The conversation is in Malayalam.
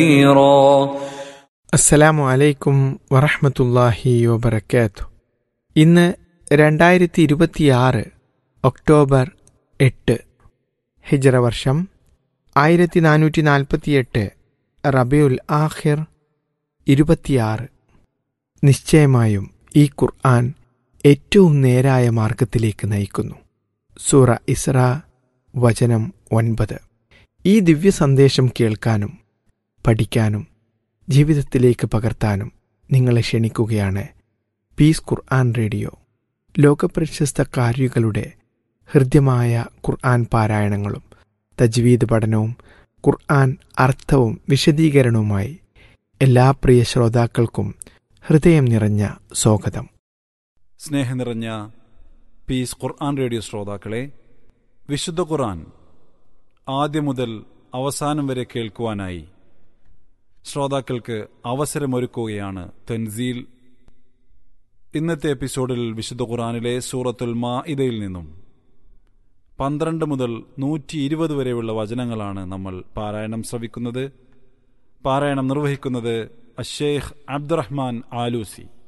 كثيرا അസ്സലാമു അലൈക്കും വറഹ്മത്തുള്ളാഹി വബർക്കാത്തു ഇന്ന് രണ്ടായിരത്തി ഇരുപത്തിയാറ് ഒക്ടോബർ എട്ട് ഹിജറ വർഷം ആയിരത്തി നാനൂറ്റി നാൽപ്പത്തിയെട്ട് റബിയുൽ ആഹിർ ഇരുപത്തിയാറ് നിശ്ചയമായും ഈ ഖുർആൻ ഏറ്റവും നേരായ മാർഗത്തിലേക്ക് നയിക്കുന്നു സൂറ ഇസ്ര വചനം ഒൻപത് ഈ ദിവ്യ സന്ദേശം കേൾക്കാനും പഠിക്കാനും ജീവിതത്തിലേക്ക് പകർത്താനും നിങ്ങളെ ക്ഷണിക്കുകയാണ് പീസ് ഖുർആൻ റേഡിയോ ലോകപ്രശസ്ത കാരികളുടെ ഹൃദ്യമായ ഖുർആൻ പാരായണങ്ങളും തജ്വീദ് പഠനവും ഖുർആൻ അർത്ഥവും വിശദീകരണവുമായി എല്ലാ പ്രിയ ശ്രോതാക്കൾക്കും ഹൃദയം നിറഞ്ഞ സ്വാഗതം സ്നേഹം നിറഞ്ഞ പീസ് ഖുർആൻ റേഡിയോ ശ്രോതാക്കളെ വിശുദ്ധ ഖുർആൻ ആദ്യം മുതൽ അവസാനം വരെ കേൾക്കുവാനായി ശ്രോതാക്കൾക്ക് അവസരമൊരുക്കുകയാണ് തൻസീൽ ഇന്നത്തെ എപ്പിസോഡിൽ വിശുദ്ധ ഖുർആനിലെ സൂറത്തുൽ മാഇദയിൽ നിന്നും പന്ത്രണ്ട് മുതൽ നൂറ്റി ഇരുപത് വരെയുള്ള വചനങ്ങളാണ് നമ്മൾ പാരായണം ശ്രവിക്കുന്നത് പാരായണം നിർവഹിക്കുന്നത് അഷേഖ് അബ്ദുറഹ്മാൻ ആലൂസി